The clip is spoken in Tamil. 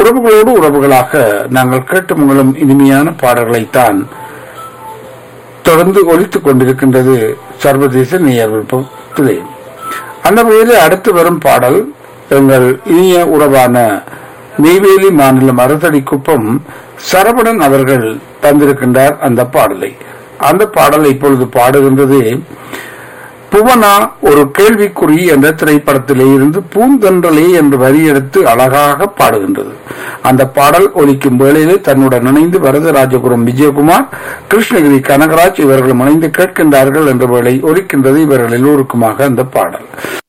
உறவுகளோடு உறவுகளாக நாங்கள் கேட்டு முகழும் இனிமையான பாடல்களைத்தான் தொடர்ந்து ஒலித்துக் கொண்டிருக்கின்றது சர்வதேச நேயர் விருப்பத்திலே அந்த வகையில் அடுத்து வரும் பாடல் எங்கள் இனிய உறவான நெய்வேலி மாநிலம் அரசடி குப்பம் சரவணன் அவர்கள் தந்திருக்கின்றார் அந்த பாடலை அந்த பாடலை இப்பொழுது பாடுகின்றது புவனா ஒரு கேள்விக்குறி என்ற திரைப்படத்திலே இருந்து பூந்தன்றலே என்று வரி எடுத்து அழகாக பாடுகின்றது அந்த பாடல் ஒலிக்கும் வேளையிலே தன்னுடன் இணைந்து வரதராஜபுரம் விஜயகுமார் கிருஷ்ணகிரி கனகராஜ் இவர்களும் இணைந்து கேட்கின்றார்கள் என்ற வேளை ஒலிக்கின்றது இவர்கள் எல்லோருக்குமாக அந்த பாடல்